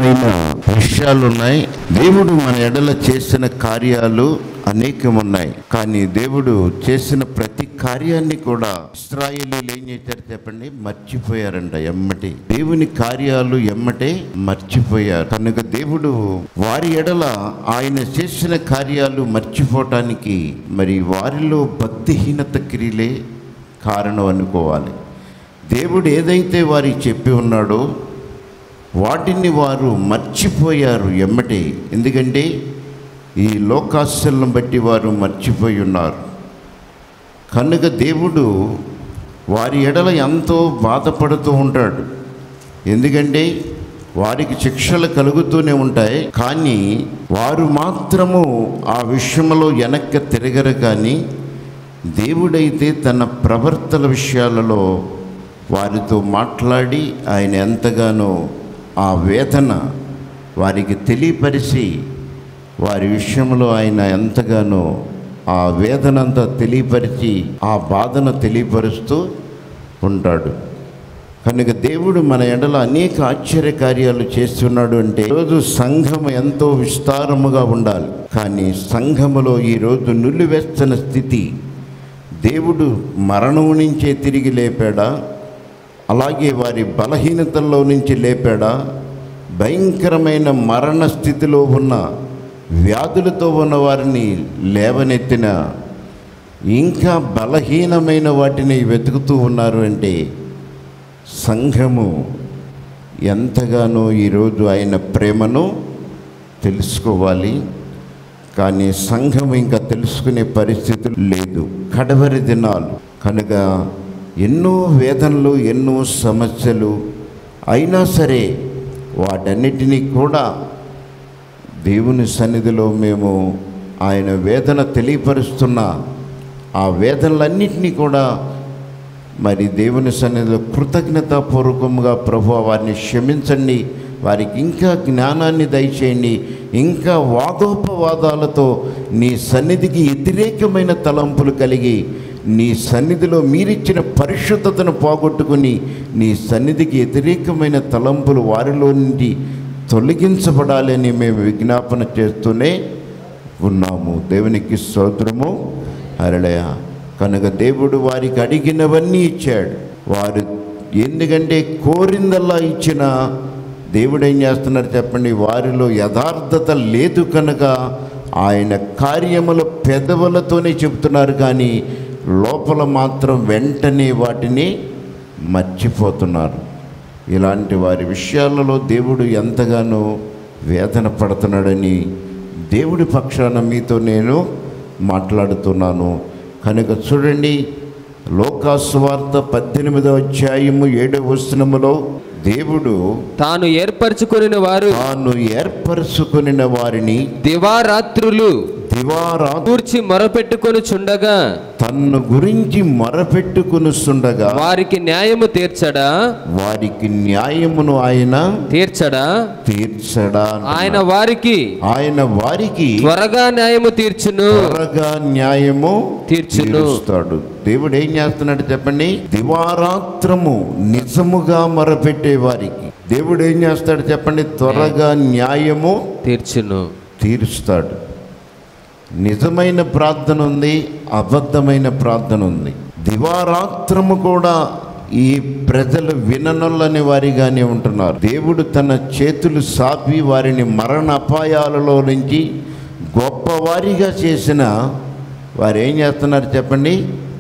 అనేకమైన విషయాలు ఉన్నాయి దేవుడు మన ఎడల చేసిన కార్యాలు అనేకం ఉన్నాయి కానీ దేవుడు చేసిన ప్రతి కార్యాన్ని కూడా ఇస్రాయేలీలు ఏం చేశారు చెప్పండి మర్చిపోయారంట ఎమ్మటి దేవుని కార్యాలు ఎమ్మటే మర్చిపోయారు కనుక దేవుడు వారి ఎడల ఆయన చేసిన కార్యాలు మర్చిపోవటానికి మరి వారిలో భక్తిహీనత క్రియలే కారణం అనుకోవాలి దేవుడు ఏదైతే వారికి చెప్పి ఉన్నాడో వాటిని వారు మర్చిపోయారు ఎమ్మటే ఎందుకంటే ఈ లోకాశలను బట్టి వారు మర్చిపోయి ఉన్నారు కనుక దేవుడు వారి ఎడల ఎంతో బాధపడుతూ ఉంటాడు ఎందుకంటే వారికి శిక్షలు కలుగుతూనే ఉంటాయి కానీ వారు మాత్రము ఆ విషయంలో వెనక్కి తిరగరు కానీ దేవుడైతే తన ప్రవర్తన విషయాలలో వారితో మాట్లాడి ఆయన ఎంతగానో ఆ వేదన వారికి తెలియపరిచి వారి విషయంలో ఆయన ఎంతగానో ఆ వేదనంతా తెలియపరిచి ఆ బాధను తెలియపరుస్తూ ఉంటాడు కనుక దేవుడు మన ఎడల అనేక ఆశ్చర్య కార్యాలు చేస్తున్నాడు అంటే ఈరోజు సంఘం ఎంతో విస్తారముగా ఉండాలి కానీ సంఘములో ఈరోజు నులివెచ్చన స్థితి దేవుడు మరణం నుంచే తిరిగి లేపాడా అలాగే వారి బలహీనతల్లో నుంచి లేపాడా భయంకరమైన మరణ స్థితిలో ఉన్న వ్యాధులతో ఉన్న వారిని లేవనెత్తిన ఇంకా బలహీనమైన వాటిని వెతుకుతూ ఉన్నారు అంటే సంఘము ఎంతగానో ఈరోజు ఆయన ప్రేమను తెలుసుకోవాలి కానీ సంఘం ఇంకా తెలుసుకునే పరిస్థితులు లేదు కడవరి దినాలు కనుక ఎన్నో వేదనలు ఎన్నో సమస్యలు అయినా సరే వాటన్నిటినీ కూడా దేవుని సన్నిధిలో మేము ఆయన వేదన తెలియపరుస్తున్న ఆ వేదనలన్నింటినీ కూడా మరి దేవుని సన్నిధిలో కృతజ్ఞతాపూర్వకంగా ప్రభు వారిని క్షమించండి వారికి ఇంకా జ్ఞానాన్ని దయచేయండి ఇంకా వాదోపవాదాలతో నీ సన్నిధికి వ్యతిరేకమైన తలంపులు కలిగి నీ సన్నిధిలో మీరిచ్చిన పరిశుద్ధతను పోగొట్టుకుని నీ సన్నిధికి వ్యతిరేకమైన తలంపులు వారిలో నుండి తొలగించబడాలని మేము విజ్ఞాపన చేస్తూనే ఉన్నాము దేవునికి స్తోత్రము హరళయ కనుక దేవుడు వారికి అడిగినవన్నీ ఇచ్చాడు వారు ఎందుకంటే కోరిందల్లా ఇచ్చిన దేవుడు ఏం చేస్తున్నారు చెప్పండి వారిలో యథార్థత లేదు కనుక ఆయన కార్యముల పెదవులతోనే చెబుతున్నారు కానీ లోపల మాత్రం వెంటనే వాటిని మర్చిపోతున్నారు ఇలాంటి వారి విషయాలలో దేవుడు ఎంతగానో వేదన పడుతున్నాడని దేవుడి పక్షాన మీతో నేను మాట్లాడుతున్నాను కనుక చూడండి లోకాసువార్త పద్దెనిమిదవ అధ్యాయము ఏడవ వచనములో దేవుడు తాను ఏర్పరచుకొనిన వారు తాను ఏర్పరచుకుని వారిని దివారాత్రులు దివారా కూర్చి మొరపెట్టుకొని చుండగా తన్ను గురించి మొరపెట్టుకునిస్తుండగా వారికి న్యాయము తీర్చడా వారికి న్యాయమును ఆయన తీర్చడా తీర్చడా అంటున్నాడు. ఆయన వారికి ఆయన వారికి త్వరగా న్యాయము తీర్చును త్వరగా న్యాయము తీర్చును. తీరుస్తాడు దేవుడు ఏం చేస్తున్నాడు చెప్పండి దివారాత్రము నిజముగా మొరపెట్టే వారికి దేవుడు ఏం చేస్తాడు చెప్పండి త్వరగా న్యాయము తీర్చును తీరుస్తాడు నిజమైన ప్రార్థన ఉంది అబద్ధమైన ప్రార్థన ఉంది దివారాత్రము కూడా ఈ ప్రజలు విననొల్లని వారిగానే ఉంటున్నారు దేవుడు తన చేతులు సాపి వారిని మరణ అపాయాలలో నుంచి గొప్పవారిగా చేసిన వారు ఏం చేస్తున్నారు చెప్పండి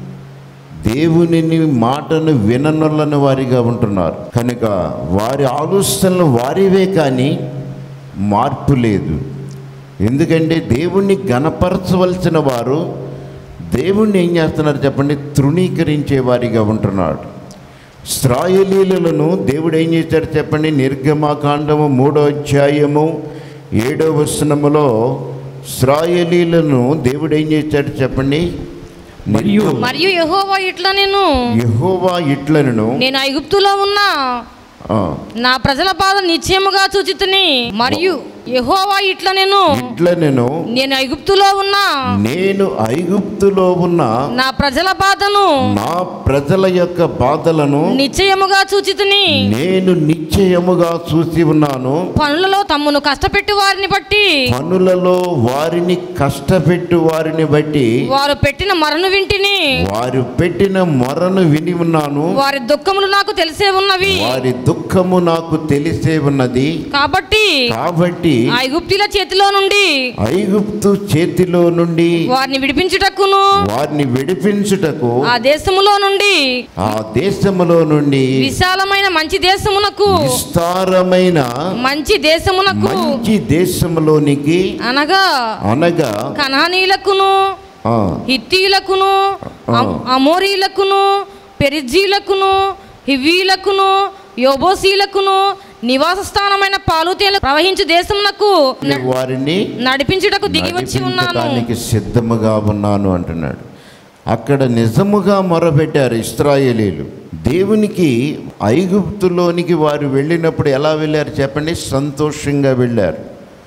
దేవునిని మాటను విననొల్లని వారిగా ఉంటున్నారు కనుక వారి ఆలోచనలు వారివే కానీ మార్పు లేదు ఎందుకంటే దేవుణ్ణి గణపరచవలసిన వారు దేవుణ్ణి ఏం చేస్తున్నారు చెప్పండి తృణీకరించే వారిగా ఉంటున్నాడు ఇస్రాయేలీలను దేవుడు ఏం చేశాడు చెప్పండి నిర్గమాకాండము మూడో అధ్యాయము ఏడో వచనములో ఇస్రాయేలీలను దేవుడు ఏం చేశాడు చెప్పండి మరియు మరియు యెహోవా ఇట్లా నేను యెహోవా ఇట్లను నేను ఐగుప్తులో ఉన్న నా ప్రజల బాధ నిశ్చయముగా చూచితిని మరియు యెహోవా ఇట్లా నేను ఇట్లా నేను నేను ఐగుప్తులో ఉన్న నేను ఐగుప్తులో ఉన్న నా ప్రజల బాధను నా ప్రజల యొక్క బాధలను నిశ్చయముగా చూచితిని నేను నిశ్చయముగా చూసి ఉన్నాను పనులలో తమ్మును కష్టపెట్టి వారిని బట్టి పనులలో వారిని కష్టపెట్టు వారిని బట్టి వారు పెట్టిన మరను వింటిని వారు పెట్టిన మొరను విని ఉన్నాను వారి దుఃఖములు నాకు తెలిసే ఉన్నవి వారి దుఃఖము నాకు తెలిసే ఉన్నది కాబట్టి కాబట్టి ఐగుప్తుల చేతిలో నుండి ఐగుప్తు చేతిలో నుండి వారిని విడిపించుటకును వారిని విడిపించుటకు ఆ దేశములో నుండి ఆ దేశములో నుండి విశాలమైన మంచి దేశమునకు విస్తారమైన మంచి దేశమునకు మంచి దేశంలోనికి అనగా అనగా కనానీలకును ఆ, హిత్తీలకును అమ్- అమోరీలకును పెరిజీలకును హివీలకును యోబోసీలకును నివాస స్థానమైన పాలుతేలు ప్రవహించు దేశమునకు న- వారిని నడిపించుటకు దిగి వచ్చి ఉన్నాను నడిపించడానికి సిద్ధముగా ఉన్నాను అంటున్నాడు అక్కడ నిజముగా మొరపెట్టారు ఇస్రాయేలీలు దేవునికి ఐగుప్తులోనికి వారు వెళ్ళినప్పుడు ఎలా వెళ్ళారు చెప్పండి సంతోషంగా వెళ్ళారు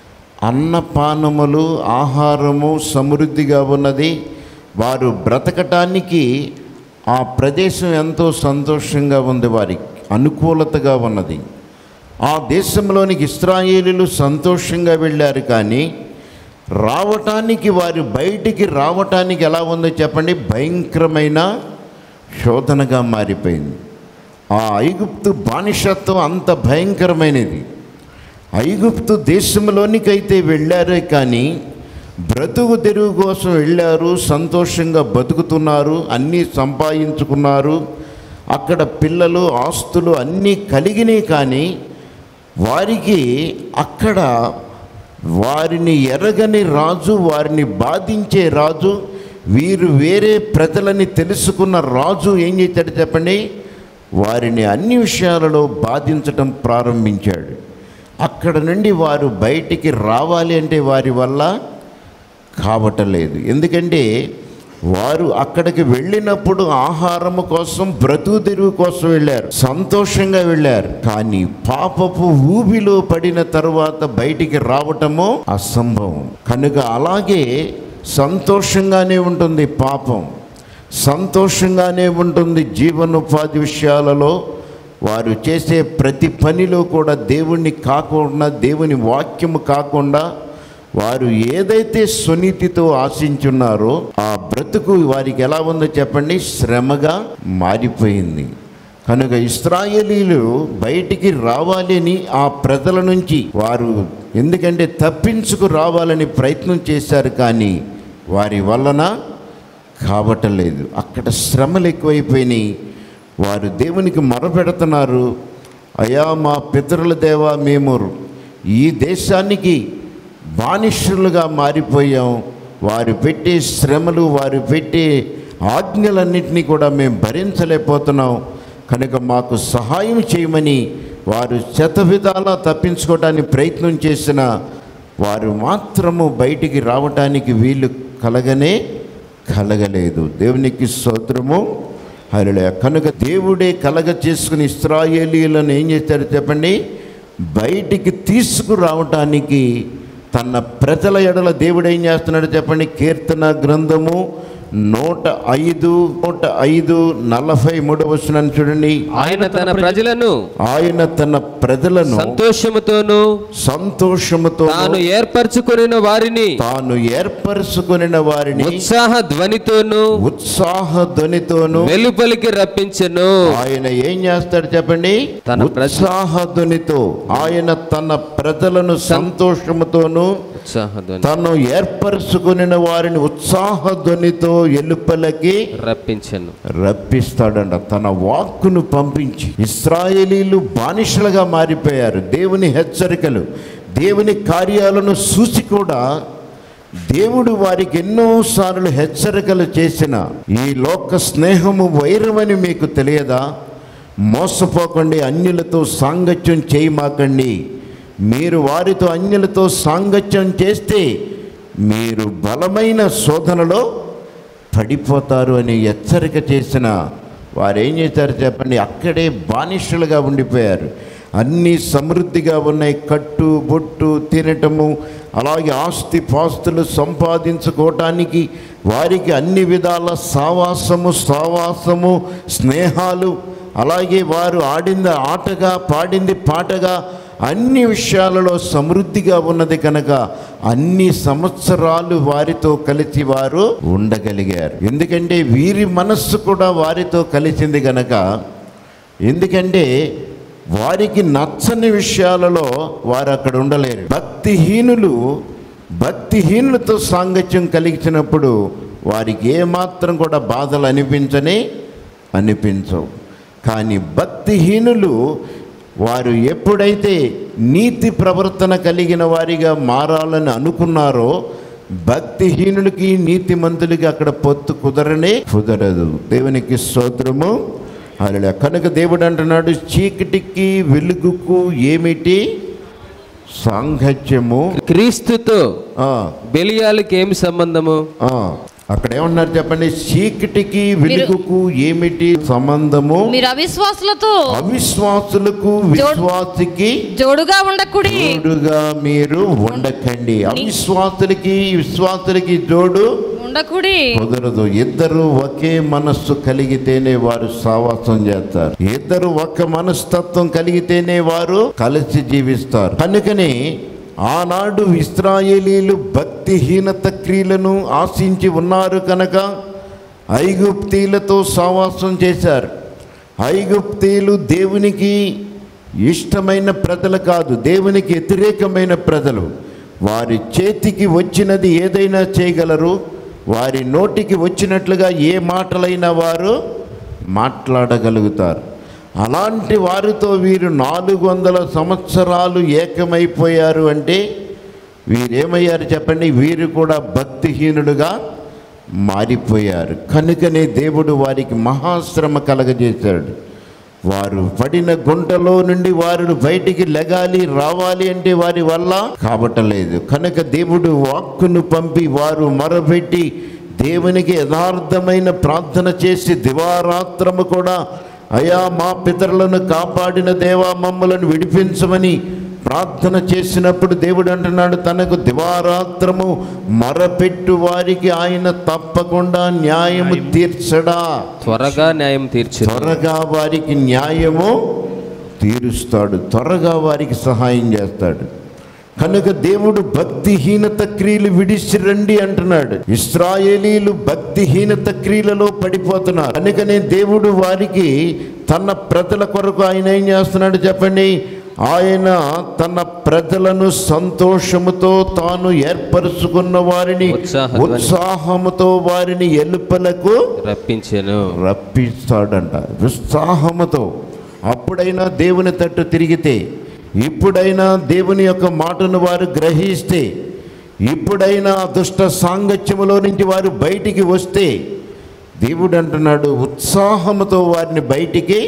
అన్నపానములు ఆహారము సమృద్ధిగా ఉన్నది వారు బ్రతకటానికి ఆ ప్రదేశం ఎంతో సంతోషంగా ఉంది వారికి అనుకూలతగా ఉన్నది ఆ దేశంలోనికి ఇస్రాయేలీలు సంతోషంగా వెళ్ళారు కానీ రావటానికి వారు బయటికి రావటానికి ఎలా ఉందో చెప్పండి భయంకరమైన శోధనగా మారిపోయింది ఆ ఐగుప్తు బానిసత్వం అంత భయంకరమైనది ఐగుప్తు దేశంలోనికైతే వెళ్ళారే కానీ బ్రతుకు తెరువు కోసం వెళ్ళారు సంతోషంగా బతుకుతున్నారు అన్నీ సంపాదించుకున్నారు అక్కడ పిల్లలు ఆస్తులు అన్నీ కలిగినాయి కానీ వారికి అక్కడ వారిని ఎరగని రాజు వారిని బాధించే రాజు వీరు వేరే ప్రజలని తెలుసుకున్న రాజు ఏం చేశాడు చెప్పండి వారిని అన్ని విషయాలలో బాధించటం ప్రారంభించాడు అక్కడ నుండి వారు బయటికి రావాలి అంటే వారి వల్ల కావటం లేదు ఎందుకంటే వారు అక్కడికి వెళ్ళినప్పుడు ఆహారము కోసం బ్రతుకు తెరువు కోసం వెళ్ళారు సంతోషంగా వెళ్ళారు కానీ పాపపు ఊబిలో పడిన తర్వాత బయటికి రావటము అసంభవం కనుక అలాగే సంతోషంగానే ఉంటుంది పాపం సంతోషంగానే ఉంటుంది జీవనోపాధి విషయాలలో వారు చేసే ప్రతి పనిలో కూడా దేవుణ్ణి కాకుండా దేవుని వాక్యము కాకుండా వారు ఏదైతే సునీతితో ఆశించున్నారో ఆ బ్రతుకు వారికి ఎలా ఉందో చెప్పండి శ్రమగా మారిపోయింది కనుక ఇస్రాయేలీలు బయటికి రావాలని ఆ ప్రజల నుంచి వారు ఎందుకంటే తప్పించుకు రావాలని ప్రయత్నం చేశారు కానీ వారి వలన కావటం లేదు అక్కడ శ్రమలు ఎక్కువైపోయినాయి వారు దేవునికి మొరపెడుతున్నారు అయా మా పితరుల దేవా మేము ఈ దేశానికి బానిసలుగా మారిపోయాం వారు పెట్టే శ్రమలు వారు పెట్టే ఆజ్ఞలన్నింటినీ కూడా మేము భరించలేకపోతున్నాం కనుక మాకు సహాయం చేయమని వారు శతవిధాలా తప్పించుకోవడానికి ప్రయత్నం చేసిన వారు మాత్రము బయటికి రావటానికి వీలు కలగనే కలగలేదు దేవునికి స్తోత్రము హరిలే కనుక దేవుడే కలగ చేసుకుని ఇస్రాయేలీలను ఏం చేశారు చెప్పండి బయటికి తీసుకురావటానికి తన ప్రజల ఎడల దేవుడు ఏం చేస్తున్నాడు చెప్పండి కీర్తన గ్రంథము నూట ఐదు నూట ఐదు నలభై మూడవ వచనాన్ని చూడండి ఆయన తన ప్రజలను ఆయన తన ప్రజలను సంతోషముతోను సంతోషముతో తాను ఏర్పరచుకొనిన వారిని తాను ఏర్పరచుకొనిన వారిని ఉత్సాహ ధ్వనితోను ఉత్సాహ ధ్వనితోను వెలుపలికి రప్పించెను ఆయన ఏం చేస్తాడు చెప్పండి తన ప్రజ- ఉత్సాహ ధ్వనితో ఆయన తన ప్రజలను సంతోషముతోను ఉత్సాహ ధ్వని తను ఏర్పరచుకొనిన వారిని ఉత్సాహ ధ్వనితో ఎలుపలకి రప్పించెను రప్పిస్తాడంట తన వాక్కును పంపించి ఇస్రాయేలీలు బానిసలుగా మారిపోయారు దేవుని హెచ్చరికలు దేవుని కార్యాలను చూసి కూడా దేవుడు వారికి ఎన్నోసార్లు హెచ్చరికలు చేసిన ఈ లోక స్నేహము వైరమని మీకు తెలియదా మోసపోకండి అన్యులతో సాంగత్యం చేయమాకండి మీరు వారితో అన్యులతో సాంగత్యం చేస్తే మీరు బలమైన శోధనలో పడిపోతారు అని హెచ్చరిక చేసిన వారు ఏం చేశారు చెప్పండి అక్కడే బానిసలుగా ఉండిపోయారు అన్నీ సమృద్ధిగా ఉన్నాయి కట్టు బొట్టు తినటము అలాగే ఆస్తి పాస్తులు సంపాదించుకోవటానికి వారికి అన్ని విధాల సావాసము సావాసము స్నేహాలు అలాగే వారు ఆడింది ఆటగా పాడింది పాటగా అన్ని విషయాలలో సమృద్ధిగా ఉన్నది కనుక అన్ని సంవత్సరాలు వారితో కలిసి వారు ఉండగలిగారు ఎందుకంటే వీరి మనస్సు కూడా వారితో కలిసింది కనుక ఎందుకంటే వారికి నచ్చని విషయాలలో వారు అక్కడ ఉండలేరు భక్తిహీనులు భక్తిహీనులతో సాంగత్యం కలిగించినప్పుడు వారికి ఏమాత్రం కూడా బాధలు అనిపించని అనిపించవు కానీ భక్తిహీనులు వారు ఎప్పుడైతే నీతి ప్రవర్తన కలిగిన వారిగా మారాలని అనుకున్నారో భక్తిహీనులకి నీతిమంతులకి అక్కడ పొత్తు కుదరనే కుదరదు దేవునికి స్తోత్రము అలా కనుక దేవుడు అంటున్నాడు చీకటికి వెలుగుకు ఏమిటి సాంగత్యము క్రీస్తుతో ఆ, బెలియాలకి ఏమి సంబంధము ఆ. అక్కడ ఏమన్నారు చెప్పండి చీకటికి వెలుగుకు ఏమిటి సంబంధము మీరు అవిశ్వాసులతో అవిశ్వాసులకు విశ్వాసికి జోడుగా ఉండకుడి జోడుగా మీరు ఉండకండి అవిశ్వాసులకి విశ్వాసులకి జోడు ఉండకుడి కుదరదు ఇద్దరు ఒకే మనస్సు కలిగితేనే వారు సావాసం చేస్తారు ఇద్దరు ఒక్క మనస్తత్వం కలిగితేనే వారు కలిసి జీవిస్తారు కనుకనే ఆనాడు ఇస్రాయేలీలు భక్తిహీనత క్రియలను ఆశించి ఉన్నారు కనుక ఐగుప్తీలతో సావాసం చేశారు ఐగుప్తీలు దేవునికి ఇష్టమైన ప్రజలు కాదు దేవునికి వ్యతిరేకమైన ప్రజలు వారి చేతికి వచ్చినది ఏదైనా చేయగలరు వారి నోటికి వచ్చినట్లుగా ఏ మాటలైనా వారు మాట్లాడగలుగుతారు అలాంటి వారితో వీరు నాలుగు వందల సంవత్సరాలు ఏకమైపోయారు అంటే వీరేమయ్యారు చెప్పండి వీరు కూడా భక్తిహీనులుగా మారిపోయారు కనుకనే దేవుడు వారికి మహాశ్రమ కలగజేశాడు వారు పడిన గుంటలో నుండి వారు బయటికి లెగాలి రావాలి అంటే వారి వల్ల కాబట్టలేదు కనుక దేవుడు వాక్కును పంపి వారు మొరబెట్టి దేవునికి యథార్థమైన ప్రార్థన చేసి దివారాత్రము కూడా అయా మా పితరులను కాపాడిన దేవా మమ్మలను విడిపించమని ప్రార్థన చేసినప్పుడు దేవుడు అంటున్నాడు తనకు దివారాత్రము మరపెట్టు వారికి ఆయన తప్పకుండా న్యాయము తీర్చడా త్వరగా న్యాయం తీర్చు త్వరగా వారికి న్యాయము తీరుస్తాడు త్వరగా వారికి సహాయం చేస్తాడు కనుక దేవుడు భక్తిహీనత క్రియలు విడిచి రండి అంటున్నాడు ఇస్రాయేలీలు భక్తిహీనత క్రియలలో పడిపోతున్నారు కనుకనే దేవుడు వారికి తన ప్రజల కొరకు ఆయన ఏం చేస్తున్నాడు చెప్పండి ఆయన తన ప్రజలను సంతోషముతో తాను ఏర్పరుచుకున్న వారిని ఉత్సాహధ్వని. ఉత్సాహముతో వారిని ఎలుపలకు రప్పించెను రప్పిస్తాడంట ఉత్సాహముతో అప్పుడైనా దేవుని తట్టు తిరిగితే ఇప్పుడైనా దేవుని యొక్క మాటను వారు గ్రహిస్తే ఇప్పుడైనా దుష్ట సాంగత్యములో నుంచి వారు బయటికి వస్తే దేవుడు అంటున్నాడు ఉత్సాహముతో వారిని బయటికి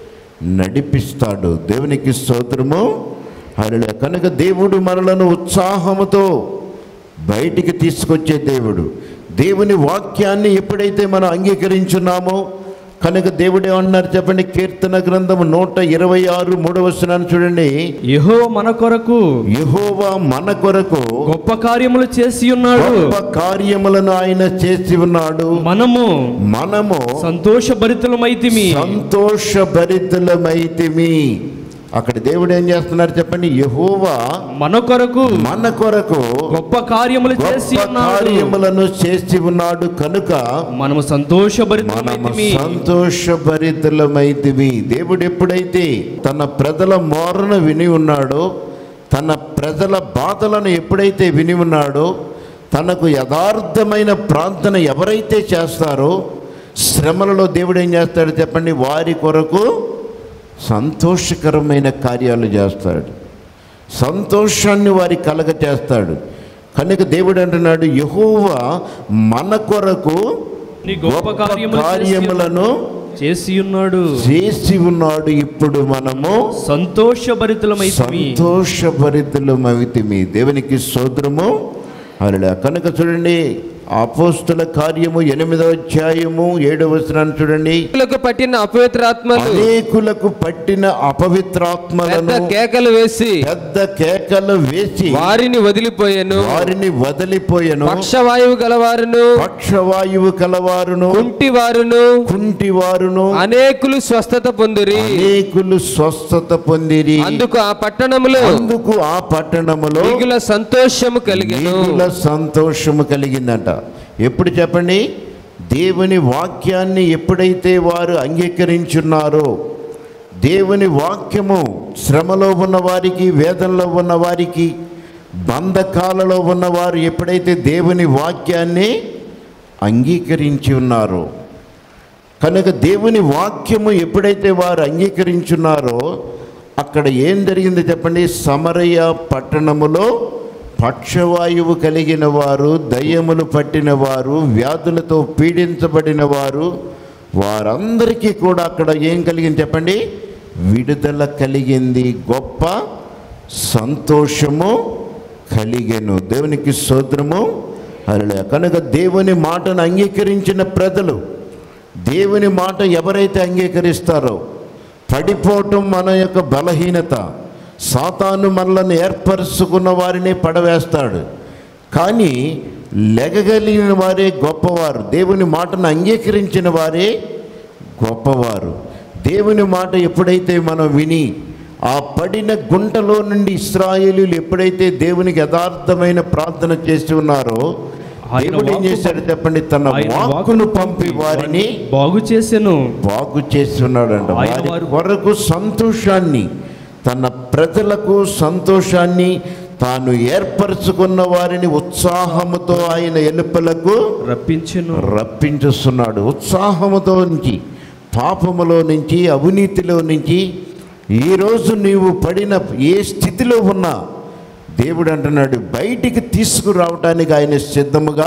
నడిపిస్తాడు దేవునికి స్తోత్రము హల్లెలూయా కనుక దేవుడు మనలను ఉత్సాహముతో బయటికి తీసుకొచ్చే దేవుడు దేవుని వాక్యాన్ని ఎప్పుడైతే మనం అంగీకరించున్నామో కనుక దేవుడు ఏమన్నారు చెప్పండి కీర్తన గ్రంథము నూట ఇరవై ఆరు మూడవ వచనాన్ని చూడండి యహో మన కొరకు యెహోవా మన కొరకు గొప్ప కార్యములు చేసి ఉన్నాడు గొప్ప కార్యములను ఆయన చేసి ఉన్నాడు మనము మనము సంతోషభరితులమైతిమి సంతోషభరితులమైతిమి అక్కడ దేవుడు ఏం చేస్తున్నారు చెప్పండి యెహోవా మన కొరకు మన కొరకు గొప్ప కార్యములు చేసి గొప్ప ఉన్నాడు కార్యములను చేసి ఉన్నాడు కనుక మనము మనము సంతోషభరితులమైతిమి సంతోషభరితులమైతివి దేవుడు ఎప్పుడైతే తన ప్రజల మోరను విని ఉన్నాడో తన ప్రజల బాధలను ఎప్పుడైతే విని ఉన్నాడో తనకు యథార్థమైన ప్రార్థన ఎవరైతే చేస్తారో శ్రమలలో దేవుడు ఏం చేస్తాడు చెప్పండి వారి కొరకు సంతోషకరమైన కార్యాలు చేస్తాడు సంతోషాన్ని వారి కలగ చేస్తాడు కనుక దేవుడు అంటున్నాడు యహోవా మన కొరకు నీ గొప్ప గొప్ప కార్యములు చేసి కార్యములను చేసి ఉన్నాడు చేసి ఉన్నాడు ఇప్పుడు మనము సంతోషభరితులమైతిమి సంతోషభరితులమవితిమి దేవునికి స్తోత్రము అలా కనుక చూడండి అపోస్తుల కార్యము ఎనిమిదవ అధ్యాయము ఏడవ వచనాన్ని చూడండి అనేకులకు పట్టిన అపవిత్రాత్మలు అనేకులకు పట్టిన పెద్ద అపవిత్రాత్మలను కేకలు వేసి పెద్ద కేకలు వేసి వారిని వదిలిపోయాను వారిని వదిలిపోయెను పక్షవాయువు గలవారును పక్షవాయువు కలవారును కుంటి వారును కుంటి వారును అనేకులు స్వస్థత పొందిరి అనేకులు స్వస్థత పొందిరి అందుకు ఆ పట్టణములో అందుకు ఆ పట్టణములో మిగుల సంతోషము కలిగెను మిగుల సంతోషము కలిగిందంట ఎప్పుడు చెప్పండి దేవుని వాక్యాన్ని ఎప్పుడైతే వారు అంగీకరించున్నారో దేవుని వాక్యము శ్రమలో ఉన్న వారికి వేదనలో ఉన్న వారికి బంధకాలలో ఉన్నవారు ఎప్పుడైతే దేవుని వాక్యాన్ని అంగీకరించి ఉన్నారో కనుక దేవుని వాక్యము ఎప్పుడైతే వారు అంగీకరించున్నారో అక్కడ ఏం జరిగింది చెప్పండి సమరయ పట్టణములో పక్షవాయువు కలిగిన వారు దయ్యములు పట్టిన వారు వ్యాధులతో పీడించబడిన వారు వారందరికీ కూడా అక్కడ ఏం కలిగింది చెప్పండి విడుదల కలిగింది గొప్ప సంతోషము కలిగెను దేవునికి స్తోత్రము హల్లెలూయా కనుక దేవుని మాటను అంగీకరించిన ప్రజలు దేవుని మాట ఎవరైతే అంగీకరిస్తారో పడిపోవటం మన యొక్క బలహీనత సాతాను మనలను ఏర్పరుచుకున్న వారిని పడవేస్తాడు కానీ లెగగలిగిన వారే గొప్పవారు దేవుని మాటను అంగీకరించిన వారే గొప్పవారు దేవుని మాట ఎప్పుడైతే మనం విని ఆ పడిన గుంటలో నుండి ఇస్రాయేలీలు ఎప్పుడైతే దేవునికి యథార్థమైన ప్రార్థన చేసి ఉన్నారో ఆయన దేవుడు ఏం వాక్కు చేశాడు చెప్పండి తన ఆయన వాక్కును పంపి వారిని బాగు చేసెను బాగు చేస్తున్నాడంట ఆయన వారి వారు- కొరకు సంతోషాన్ని తన ప్రజలకు సంతోషాన్ని తాను ఏర్పరచుకున్న వారిని ఉత్సాహముతో ఆయన ఎలుపలకు రప్పించెను రప్పించుస్తున్నాడు ఉత్సాహముతో నుంచి పాపములో నుంచి అవినీతిలో నుంచి ఈరోజు నీవు పడిన ఏ స్థితిలో ఉన్నా దేవుడు అంటున్నాడు బయటికి తీసుకురావటానికి ఆయన సిద్ధముగా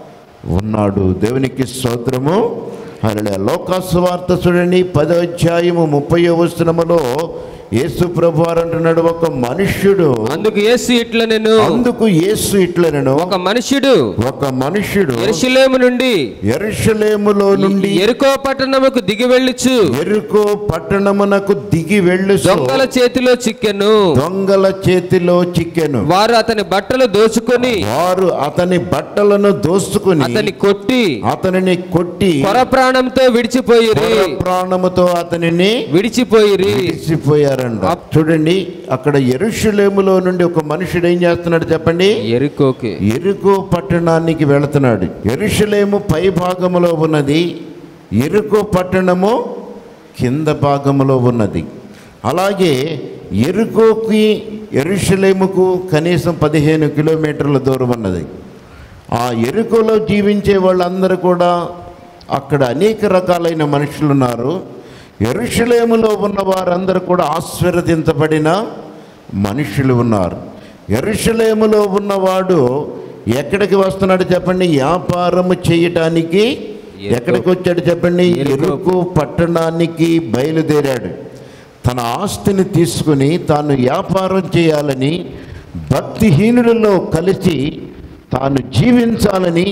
ఉన్నాడు దేవునికి స్తోత్రము అలా లోకాసు వార్త చూడండి పదో అధ్యాయము ముప్పై వచనములో యేసు ప్రభు వారు అంటున్నాడు ఒక మనుష్యుడు అందుకు యేసు ఇట్ల నేను అందుకు యేసు ఇట్లనను ఒక మనుష్యుడు ఒక మనుష్యుడు ఎరుషలేము నుండి ఎరుషలేములో నుండి ఎరుకో పట్టణముకు దిగి వెళ్ళుచు ఎరుకో పట్టణమునకు దిగి వెళ్ళు దొంగల చేతిలో చిక్కెను దొంగల చేతిలో చిక్కెను వారు అతని బట్టలు దోచుకొని వారు అతని బట్టలను దోసుకుని అతని కొట్టి అతనిని కొట్టి కొర ప్రాణంతో విడిచిపోయిరి కొర ప్రాణముతో అతనిని విడిచిపోయిరి విడిచిపోయారంట చూడండి అక్కడ ఎరుషలేములో నుండి ఒక మనుషుడు ఏం చేస్తున్నాడు చెప్పండి ఎరుకోకి ఎరుకో పట్టణానికి వెళుతున్నాడు ఎరుషలేము పై భాగములో ఉన్నది ఎరుకో పట్టణము కింద భాగములో ఉన్నది అలాగే ఎరుకోకి ఎరుషలేముకు కనీసం పదిహేను కిలోమీటర్ల దూరం ఉన్నది ఆ ఎరుకలో జీవించే వాళ్ళందరూ కూడా అక్కడ అనేక రకాలైన మనుషులు ఉన్నారు ఎరుషలేములో ఉన్న వారందరూ కూడా ఆశీర్వదించబడిన మనుషులు ఉన్నారు ఎరుషలేములో ఉన్నవాడు ఎక్కడికి వస్తున్నాడు చెప్పండి వ్యాపారము చేయటానికి ఎక్కడికి వచ్చాడు చెప్పండి ఎరుకు పట్టణానికి బయలుదేరాడు తన ఆస్తిని తీసుకుని తాను వ్యాపారం చేయాలని భక్తిహీనులలో కలిసి తాను జీవించాలని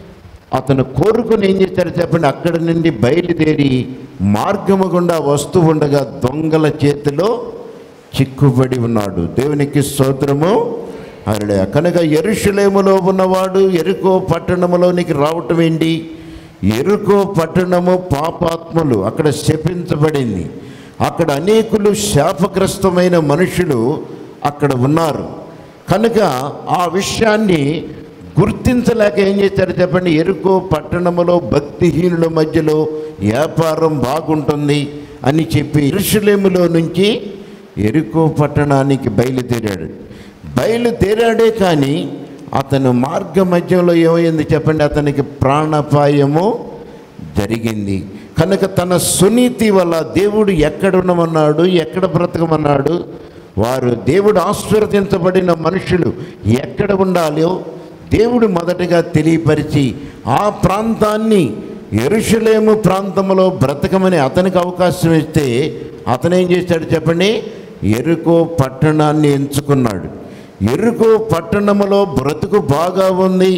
అతను కోరుకుని ఏం చేశాడు చెప్పండి అక్కడి నుండి బయలుదేరి మార్గము గుండా వస్తూ ఉండగా దొంగల చేతిలో చిక్కుబడి ఉన్నాడు దేవునికి స్తోత్రము అరడే కనుక ఎరుషలేములో ఉన్నవాడు ఎరుకో పట్టణములోనికి రావటం ఏంటి ఎరుకో పట్టణము పాపాత్ములు అక్కడ శపించబడింది అక్కడ అనేకులు శాపగ్రస్తమైన మనుషులు అక్కడ ఉన్నారు కనుక ఆ విషయాన్ని గుర్తించలేక ఏం చేశారు చెప్పండి ఎరుకో పట్టణములో భక్తిహీనుల మధ్యలో వ్యాపారం బాగుంటుంది అని చెప్పి ఇరుషులేములో నుంచి ఎరుకో పట్టణానికి బయలుదేరాడు బయలుదేరాడే కానీ అతను మార్గ మధ్యంలో ఏమైంది చెప్పండి అతనికి ప్రాణాపాయము జరిగింది కనుక తన సునీతి వల్ల దేవుడు ఎక్కడ ఉండమన్నాడు ఎక్కడ బ్రతకమన్నాడు వారు దేవుడు ఆశీర్వదించబడిన మనుషులు ఎక్కడ ఉండాలో దేవుడు మొదటగా తెలియపరిచి ఆ ప్రాంతాన్ని ఎరుషలేము ప్రాంతంలో బ్రతకమని అతనికి అవకాశం ఇస్తే అతను ఏం చేశాడు చెప్పండి ఎరుకో పట్టణాన్ని ఎంచుకున్నాడు ఎరుకో పట్టణములో బ్రతుకు బాగా ఉంది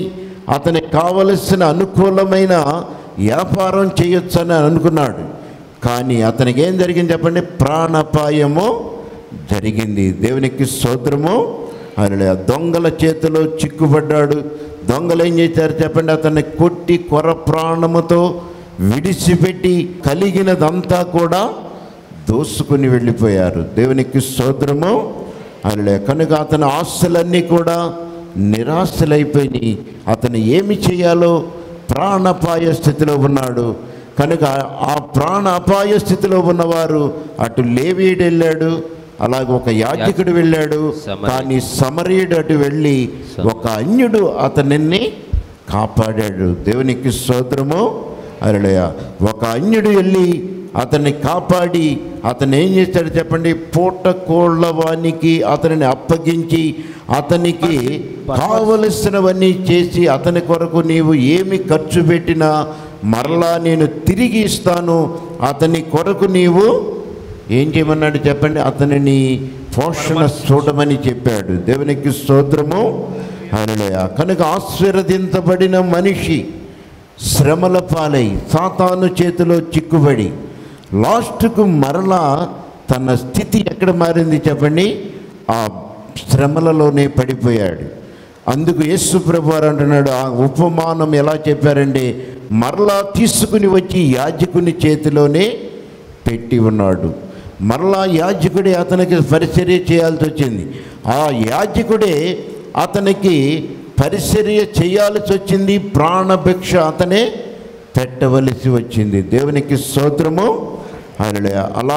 అతనికి కావలసిన అనుకూలమైన వ్యాపారం చేయొచ్చని అనుకున్నాడు కానీ అతనికి ఏం జరిగింది చెప్పండి ప్రాణాపాయము జరిగింది దేవునికి స్తోత్రము ఆయన దొంగల చేతిలో చిక్కుపడ్డాడు దొంగలు ఏం చేశారు చెప్పండి అతన్ని కొట్టి కొర ప్రాణముతో విడిచిపెట్టి కలిగినదంతా కూడా దోసుకుని వెళ్ళిపోయారు దేవునికి స్తోత్రము అలా కనుక అతని ఆస్తులన్నీ కూడా నిరాశలైపోయినాయి అతను ఏమి చేయాలో ప్రాణాపాయ స్థితిలో ఉన్నాడు కనుక ఆ ప్రాణ అపాయ స్థితిలో ఉన్నవారు అటు లేవీయుడు వెళ్ళాడు అలాగే ఒక యాజకుడు వెళ్ళాడు సమరయుడు. కానీ సమరయుడు అటు వెళ్ళి ఒక అన్యుడు అతనిని కాపాడాడు దేవునికి స్తోత్రము అరళయ ఒక అన్యుడు వెళ్ళి అతన్ని కాపాడి అతను ఏం చేస్తాడు చెప్పండి పూట కోళ్ళ వానికి అతనిని అప్పగించి అతనికి కావలసినవన్నీ చేసి అతని కొరకు నీవు ఏమి ఖర్చు పెట్టినా మరలా నేను తిరిగి ఇస్తాను అతని కొరకు నీవు ఏం చేయమన్నాడు చెప్పండి అతనిని పోషణ చూడమని చెప్పాడు దేవునికి స్తోత్రము హల్లెలూయా కనుక ఆశీర్వదించబడిన మనిషి శ్రమల పాలై సాతాను చేతిలో చిక్కుబడి లాస్ట్కు మరలా తన స్థితి ఎక్కడ మారింది చెప్పండి ఆ శ్రమలలోనే పడిపోయాడు అందుకు యేసు ప్రభు వారు అంటున్నాడు ఆ ఉపమానం ఎలా చెప్పారంటే మరలా తీసుకుని వచ్చి యాజకుని చేతిలోనే పెట్టి ఉన్నాడు మరలా యాజకుడే అతనికి పరిచర్య చేయాల్సి వచ్చింది ఆ యాజకుడే అతనికి పరిచర్య చేయాల్సి వచ్చింది ప్రాణభిక్ష అతనే పెట్టవలసి వచ్చింది దేవునికి స్తోత్రము హల్లెలూయా అలా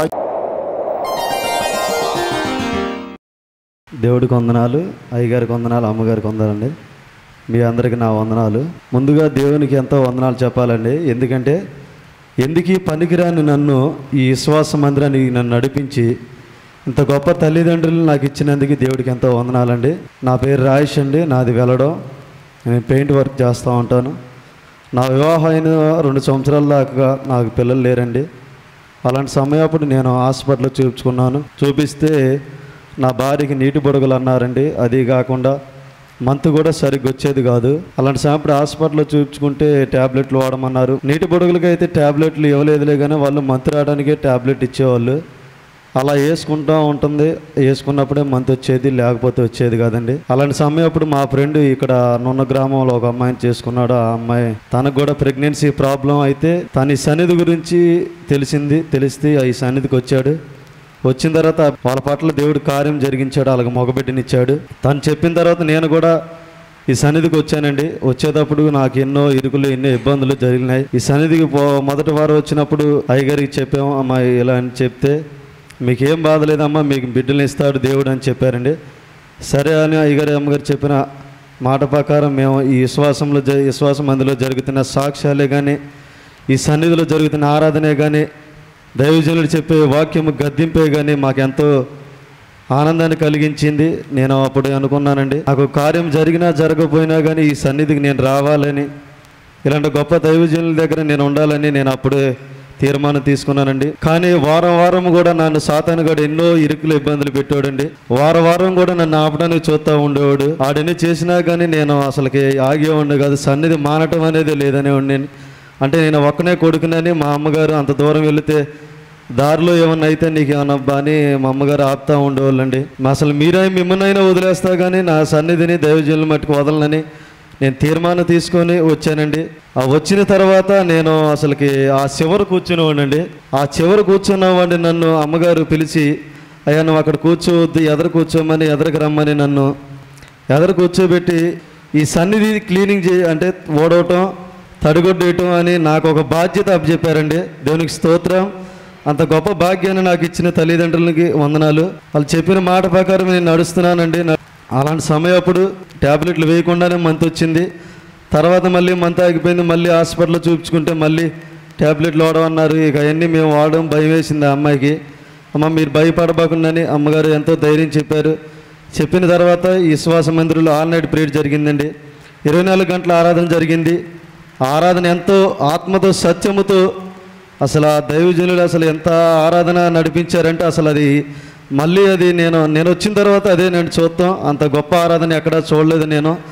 దేవుడికి వందనాలు అయ్యగారికి వందనాలు అమ్మగారికి వందనాలండి మీ అందరికి నా వందనాలు ముందుగా దేవునికి ఎంతో వందనాలు చెప్పాలండి ఎందుకంటే ఎందుకు ఈ పనికిరాని నన్ను ఈ విశ్వాస మందిరానికి నన్ను నడిపించి ఇంత గొప్ప తల్లిదండ్రులు నాకు ఇచ్చినందుకు దేవుడికి ఎంతో వందనాలండి నా పేరు రాయేష్ అండి నాది వెళ్ళడం నేను పెయింట్ వర్క్ చేస్తూ ఉంటాను నా వివాహం అయిన రెండు సంవత్సరాల దాకా నాకు పిల్లలు లేరండి అలాంటి సమయప్పుడు నేను హాస్పిటల్లో చూపించుకున్నాను చూపిస్తే నా భార్యకి నీటి బుడగలు అన్నారండి అది కాకుండా మంత్ కూడా సరిగ్గా వచ్చేది కాదు అలాంటి సమయప్పుడు హాస్పిటల్లో చూపించుకుంటే ట్యాబ్లెట్లు వాడమన్నారు నీటి బుడగలకి అయితే ట్యాబ్లెట్లు ఇవ్వలేదులే కానీ వాళ్ళు మంత్ రావడానికే ట్యాబ్లెట్ ఇచ్చేవాళ్ళు అలా వేసుకుంటూ ఉంటుంది వేసుకున్నప్పుడే మంత్ వచ్చేది లేకపోతే వచ్చేది కాదండి అలాంటి సమయం అప్పుడు మా ఫ్రెండ్ ఇక్కడ నున్న గ్రామంలో ఒక అమ్మాయిని చేసుకున్నాడు ఆ అమ్మాయి తనకు కూడా ప్రెగ్నెన్సీ ప్రాబ్లం అయితే తన ఈ సన్నిధి గురించి తెలిసింది తెలిస్తే ఈ సన్నిధికి వచ్చాడు వచ్చిన తర్వాత వాళ్ళ పట్ల దేవుడు కార్యం జరిగించాడు అలాగ మగబిడ్డనిచ్చాడు తను చెప్పిన తర్వాత నేను కూడా ఈ సన్నిధికి వచ్చానండి వచ్చేటప్పుడు నాకు ఎన్నో ఇరుకులు ఎన్నో ఇబ్బందులు జరిగినాయి ఈ సన్నిధికి పో మొదటి వారం వచ్చినప్పుడు అయ్యగారికి చెప్పాము అమ్మాయి ఇలా అని చెప్తే మీకు ఏం బాధ లేదమ్మా మీకు బిడ్డలు ఇస్తాడు దేవుడు అని చెప్పారండి సరే అని అయ్యగారి అమ్మగారు చెప్పిన మాట ప్రకారం మేము ఈ విశ్వాసంలో జ విశ్వాసం అందులో జరుగుతున్న సాక్ష్యాలే కానీ ఈ సన్నిధిలో జరుగుతున్న ఆరాధనే కానీ దైవజనుడు చెప్పే వాక్యము గద్దింపే కానీ మాకెంతో ఆనందాన్ని కలిగించింది నేను అప్పుడు అనుకున్నానండి నాకు కార్యం జరిగినా జరగకపోయినా కానీ ఈ సన్నిధికి నేను రావాలని ఇలాంటి గొప్ప దైవజనుల దగ్గర నేను ఉండాలని నేను అప్పుడే తీర్మానం తీసుకున్నానండి కానీ వారం వారం కూడా నన్ను సాతాను గడు ఎన్నో ఇరుకులు ఇబ్బందులు పెట్టాడండి వారం వారం కూడా నన్ను ఆపడానికి చూస్తూ ఉండేవాడు ఆడని చేసినా కానీ నేను అసలుకి ఆగే ఉండే కాదు సన్నిధి మానటం అనేది లేదనే ఉండి అంటే నేను ఒక్కనే కొడుకునని మా అమ్మగారు అంత దూరం వెళితే దారిలో ఏమన్నా అయితే నీకు ఏమన్నా అబ్బా అని మా అమ్మగారు ఆపుతా ఉండేవాళ్ళండి మా అసలు మీరే మిమ్మల్నైనా వదిలేస్తా కానీ నా సన్నిధిని దైవజనుల మట్టుకు వదలనని నేను తీర్మానం తీసుకొని వచ్చానండి ఆ వచ్చిన తర్వాత నేను అసలుకి ఆ చివర కూర్చునేవాడినండి ఆ చివర కూర్చున్నవాడిని నన్ను అమ్మగారు పిలిచి అయ్యా నువ్వు అక్కడ కూర్చోవద్దు ఎదరు కూర్చోమని ఎదరికి రమ్మని నన్ను ఎదరు కూర్చోబెట్టి ఈ సన్నిధి క్లీనింగ్ చేయ అంటే ఓడవటం తడిగొడ్డేయటం అని నాకు ఒక బాధ్యత అప్పచెప్పారండి దేవునికి స్తోత్రం అంత గొప్ప భాగ్యాన్ని నాకు ఇచ్చిన తల్లిదండ్రులకి వందనాలు వాళ్ళు చెప్పిన మాట ప్రకారం నేను నడుస్తున్నానండి నా- అలాంటి సమయం అప్పుడు ట్యాబ్లెట్లు వేయకుండానే మంత్ వచ్చింది తర్వాత మళ్ళీ మంత్ ఆగిపోయింది మళ్ళీ హాస్పిటల్లో చూపించుకుంటే మళ్ళీ ట్యాబ్లెట్లు వాడమన్నారు ఇక అవన్నీ మేము వాడడం భయం వేసింది ఆ అమ్మాయికి అమ్మ మీరు భయపడబాకుండాని అమ్మగారు ఎంతో ధైర్యం చెప్పారు చెప్పిన తర్వాత ఈ విశ్వాస మందిరంలో ఆల్ నైట్ ప్రేయర్ జరిగిందండి ఇరవై నాలుగు గంటల ఆరాధన జరిగింది ఆ ఆరాధన ఎంతో ఆత్మతో సత్యముతో అసలు ఆ దైవజనులు అసలు ఎంత ఆరాధన నడిపించారంటే అసలు అది మళ్ళీ అది నేను నేను వచ్చిన తర్వాత అదే నేను చూస్తాం అంత గొప్ప ఆరాధన ఎక్కడా చూడలేదు నేను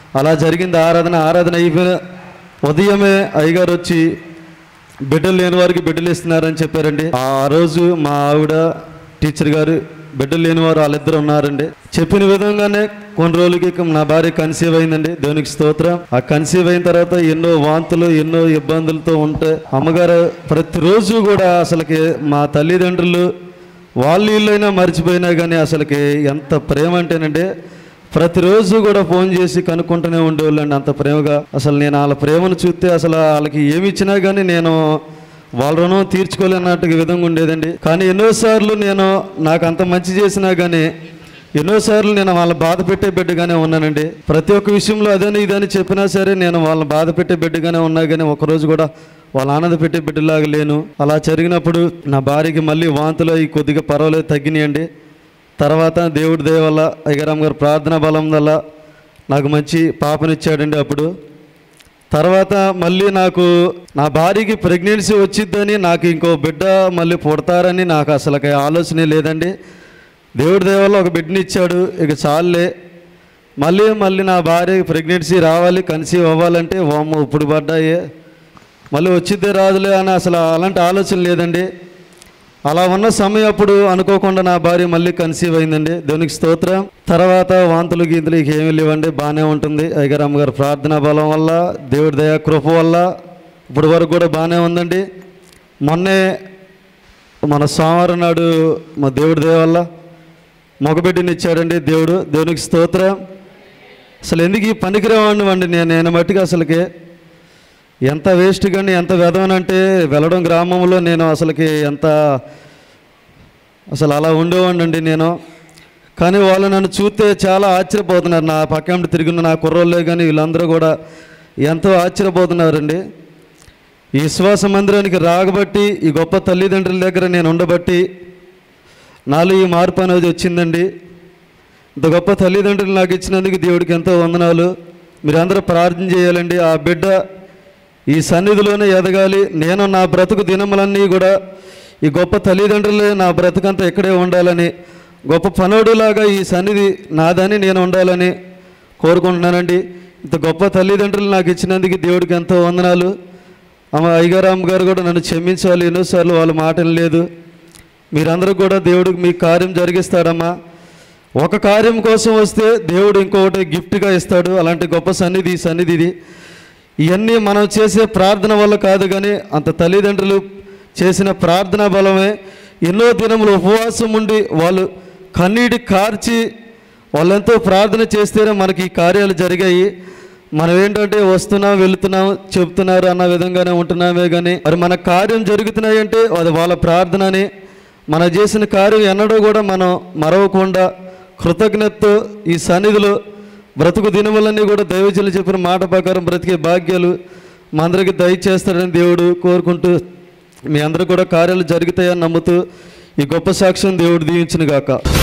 అలా జరిగింది ఆరాధన ఆరాధన అయిపోయిన ఉదయమే అయ్యగారు వచ్చి బిడ్డలు లేని వారికి బిడ్డలు ఇస్తున్నారని చెప్పారండి ఆ రోజు మా ఆవిడ టీచర్ గారు బిడ్డలు లేని వారు వాళ్ళిద్దరు ఉన్నారండి చెప్పిన విధంగానే కొన్ని రోజులకి ఇక నా భార్య కన్సీవ్ అయిందండి దేవునికి స్తోత్రం ఆ కన్సీవ్ అయిన తర్వాత ఎన్నో వాంతులు ఎన్నో ఇబ్బందులతో ఉంటే అమ్మగారు ప్రతిరోజు కూడా అసలుకి మా తల్లిదండ్రులు వాళ్ళు వీళ్ళైనా మర్చిపోయినా కానీ అసలుకి ఎంత ప్రేమ అంటేనండి ప్రతిరోజు కూడా ఫోన్ చేసి కనుక్కుంటూనే ఉండేవాళ్ళండి అంత ప్రేమగా అసలు నేను వాళ్ళ ప్రేమను చూస్తే అసలు వాళ్ళకి ఏమి ఇచ్చినా కానీ నేను వాళ్ళ రుణం తీర్చుకోలేనట్టు విధంగా ఉండేదండి కానీ ఎన్నోసార్లు నేను నాకు అంత మంచి చేసినా కానీ ఎన్నోసార్లు నేను వాళ్ళ బాధ పెట్టే బిడ్డగానే ఉన్నానండి ప్రతి ఒక్క విషయంలో అదని ఇదని చెప్పినా సరే నేను వాళ్ళని బాధ పెట్టే బిడ్డగానే ఉన్నా కానీ ఒకరోజు కూడా వాళ్ళ ఆనంద పెట్టే బిడ్డలాగా లేను అలా జరిగినప్పుడు నా భార్యకి మళ్ళీ వాంతులు అవి కొద్దిగా పర్వాలేదు తగ్గినాయండి తర్వాత దేవుడి దయ వల్ల అయ్యగారాం గారు ప్రార్థన బలం వల్ల నాకు మంచి పాపనిచ్చాడండి అప్పుడు తర్వాత మళ్ళీ నాకు నా భార్యకి ప్రెగ్నెన్సీ వచ్చిద్దని నాకు ఇంకో బిడ్డ మళ్ళీ పుడతారని నాకు అసలు ఆలోచనే లేదండి దేవుడి దయ వల్ల ఒక బిడ్డని ఇచ్చాడు ఇక చాలులే మళ్ళీ మళ్ళీ నా భార్య ప్రెగ్నెన్సీ రావాలి కన్సీవ్ అవ్వాలంటే వామ్మ ఇప్పుడు పడ్డాయే మళ్ళీ వచ్చిద్దే రాదులే అని అసలు అలాంటి ఆలోచన లేదండి అలా ఉన్న సమయం అప్పుడు అనుకోకుండా నా భార్య మళ్ళీ కన్సీవ్ అయిందండి దేవునికి స్తోత్రం తర్వాత వాంతులు గీంతులు ఇక ఏమీ లేవండి బాగానే ఉంటుంది అయ్యగారు అమ్మగారు ప్రార్థనా బలం వల్ల దేవుడి దయ కృప వల్ల ఇప్పుడు వరకు కూడా బాగానే ఉందండి మొన్నే మన సోమవారం నాడు మా దేవుడి దయ వల్ల మగబిడ్డని ఇచ్చాడండి దేవుడు దేవునికి స్తోత్రం అసలు ఎందుకు ఈ పనికిరావాడిని అండి నేను నేను మట్టికి అసలుకి ఎంత వేస్ట్ కానీ ఎంత వెదవనంటే వెళ్ళడం గ్రామంలో నేను అసలుకి ఎంత అసలు అలా ఉండేవాడినండి నేను కానీ వాళ్ళు నన్ను చూస్తే చాలా ఆశ్చర్యపోతున్నారు నా పక్కన తిరిగిన నా కుర్రోళ్ళే కానీ వీళ్ళందరూ కూడా ఎంతో ఆశ్చర్యపోతున్నారండి ఈ విశ్వాస మందిరానికి రాగబట్టి ఈ గొప్ప తల్లిదండ్రుల దగ్గర నేను ఉండబట్టి నాలో ఈ మార్పు అనేది వచ్చిందండి ఇంత గొప్ప తల్లిదండ్రులు నాకు ఇచ్చినందుకు దేవుడికి ఎంతో వందనాలు మీరందరూ ప్రార్థన చేయాలండి ఆ బిడ్డ ఈ సన్నిధిలోనే ఎదగాలి నేను నా బ్రతుకు దినములన్నీ కూడా ఈ గొప్ప తల్లిదండ్రులే నా బ్రతుకంతా ఇక్కడే ఉండాలని గొప్ప పనోడులాగా ఈ సన్నిధి నాదని నేను ఉండాలని కోరుకుంటున్నానండి ఇంత గొప్ప తల్లిదండ్రులు నాకు ఇచ్చినందుకు దేవుడికి ఎంతో వందనాలు అమ్మ అయ్యగారామ్ గారు కూడా నన్ను క్షమించాలి ఎన్నోసార్లు వాళ్ళ మాటలు లేదు మీరందరూ కూడా దేవుడికి మీ కార్యం జరిగిస్తాడమ్మా ఒక కార్యం కోసం వస్తే దేవుడు ఇంకొకటి గిఫ్ట్గా ఇస్తాడు అలాంటి గొప్ప సన్నిధి ఈ సన్నిధి ఇది ఇవన్నీ మనం చేసే ప్రార్థన వల్ల కాదు కానీ అంత తల్లిదండ్రులు చేసిన ప్రార్థన బలమే ఎన్నో దినములు ఉపవాసం ఉండి వాళ్ళు కన్నీటి కార్చి వాళ్ళెంతో ప్రార్థన చేస్తేనే మనకి ఈ కార్యాలు జరిగాయి మనం ఏంటంటే వస్తున్నాం వెళుతున్నాం చెప్తున్నారు అన్న విధంగానే ఉంటున్నామే కానీ మరి మన కార్యం జరుగుతున్నాయంటే అది వాళ్ళ ప్రార్థనని మనం చేసిన కార్యం ఎన్నడూ కూడా మనం మరవకుండా కృతజ్ఞతతో ఈ సన్నిధిలో బ్రతుకు దినములన్నీ కూడా దైవజనులు చెప్పిన మాట ప్రకారం బ్రతికే భాగ్యాలు మా అందరికీ దయచేస్తాడని దేవుడు కోరుకుంటూ మీ అందరూ కూడా కార్యాలు జరుగుతాయని నమ్ముతూ ఈ గొప్ప సాక్ష్యం దేవుడు దీవించిన గాక